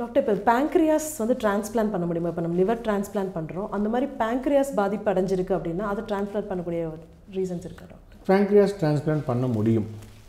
doctor இப்போ pancreas வந்து transplant பண்ண முடியுமா இப்போ நம்ம லிவர் டிரான்ஸ்பிளான்ட் பண்ணுறோம் அந்த மாதிரி பேங்க்ரியாஸ் பாதிப்பு அடைஞ்சிருக்கு அப்படின்னா அதை டிரான்ஸ்பிளான்ட் பண்ணக்கூடிய ரீசன்ஸ் இருக்கா டாக்டர் பேங்க்ரியாஸ் டிரான்ஸ்பிளான்ட் பண்ண முடியும்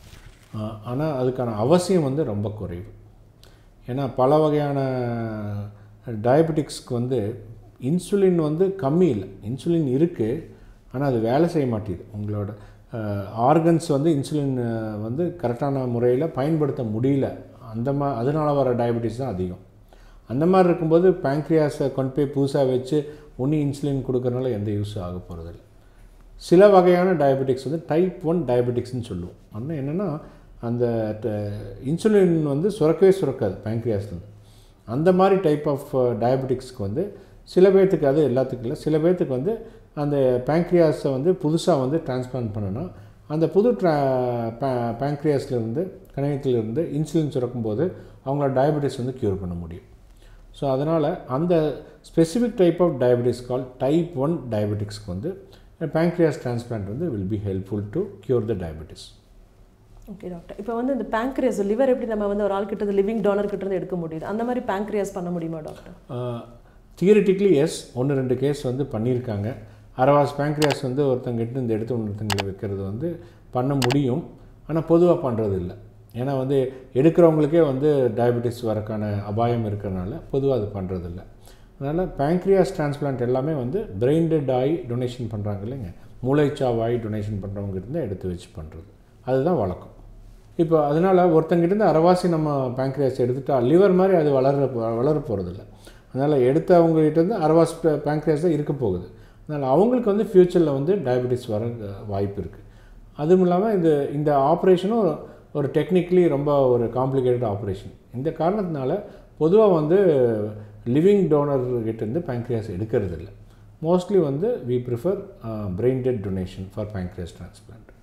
ஆனால் அதுக்கான அவசியம் வந்து ரொம்ப குறைவு ஏன்னா பல வகையான டயபெட்டிக்ஸ்க்கு வந்து இன்சுலின் வந்து கம்மி இல்லை இன்சுலின் இருக்குது ஆனால் அது வேலை செய்ய மாட்டேங்குது உங்களோட ஆர்கன்ஸ் வந்து இன்சுலின் வந்து கரெக்டான முறையில் பயன்படுத்த முடியல அந்த மா அதனால வர டயபெட்டிஸ் தான் அதிகம் அந்த மாதிரி இருக்கும்போது பேங்க்ரியாஸை கொண்டு போய் புதுசாக வச்சு ஒன்று இன்சுலின் கொடுக்கறனால எந்த யூஸ் ஆக போகிறதில்ல சில வகையான டயபெட்டிக்ஸ் வந்து டைப் ஒன் டயபெட்டிக்ஸ்னு சொல்லுவோம் ஆனால் என்னென்னா அந்த இன்சுலின் வந்து சுரக்கவே சுரக்காது பேங்க்ரியாஸ்லேருந்து அந்த மாதிரி டைப் ஆஃப் டயபெட்டிக்ஸ்க்கு வந்து சில பேர்த்துக்கு அது எல்லாத்துக்கும் இல்லை சில பேர்த்துக்கு வந்து அந்த பேங்க்ரியாஸை வந்து புதுசாக வந்து டிரான்ஸ்பிளான்ட் பண்ணணும் அந்த புது ட்ரா பேங்க்ரியாஸ்லேருந்து கணையத்திலிருந்து இன்சுலின் சுரக்கும்போது அவங்களோட டயபெட்டிஸ் வந்து க்யூர் பண்ண முடியும் ஸோ அதனால் அந்த specific type of diabetes call type one டயபெட்டிக்ஸ்க்கு வந்து பேங்க்ரியாஸ் டிரான்ஸ்பிளான்ட் வந்து will be helpful to cure the diabetes okay doctor இப்போ வந்து இந்த பேங்க்ரியாஸ் லிவர் எப்படி நம்ம வந்து ஒரு ஆள் கிட்ட இருந்து லிவிங் டோனர் கிட்ட இருந்து எடுக்க முடியுது அந்த மாதிரி பேங்க்ரியாஸ் பண்ண முடியுமா டாக்டர் தியரிட்டிக்லி எஸ் ஒன்று ரெண்டு கேஸ் வந்து பண்ணியிருக்காங்க அரவாஸ் பேங்க்ரியாஸ் வந்து ஒருத்தங்கிட்ட இருந்து எடுத்து ஒருத்தங்களை வைக்கிறது வந்து பண்ண முடியும் ஆனால் பொதுவாக பண்ணுறது இல்லை ஏன்னா வந்து எடுக்கிறவங்களுக்கே வந்து டயபெட்டிஸ் வரக்கான அபாயம் இருக்கிறனால பொதுவாக அது பண்ணுறதில்ல அதனால் பேங்க்ரியாஸ் டிரான்ஸ்பிளான்ட் எல்லாமே வந்து பிரெயின் டெட் ஆகி டொனேஷன் பண்ணுறாங்க இல்லைங்க மூளைச்சாவாய் டொனேஷன் பண்ணுறவங்க இருந்தால் எடுத்து வச்சு பண்ணுறது அதுதான் வழக்கம் இப்போ அதனால் ஒருத்தங்கிட்டேருந்து அரைவாசி நம்ம பேங்க்ரியாஸ் எடுத்துட்டா லிவர் மாதிரி அது வளர வளர போகிறதில்ல அதனால் எடுத்தவங்ககிட்டேருந்து அரைவாசி பேங்க்ரியாஸ் தான் இருக்க போகுது அதனால் அவங்களுக்கு வந்து ஃப்யூச்சரில் வந்து டயபெட்டிஸ் வர வாய்ப்பு இருக்குது அதுவும் இல்லாமல் இந்த இந்த ஆப்ரேஷனும் ஒரு ஒரு டெக்னிக்கலி ரொம்ப ஒரு காம்ப்ளிகேட்டட் ஆப்ரேஷன் இந்த காரணத்தினால பொதுவாக வந்து லிவிங் டோனர்கிட்டேருந்து பேங்க்ரியாஸ் எடுக்கிறது இல்லை மோஸ்ட்லி வந்து we prefer brain dead donation for pancreas transplant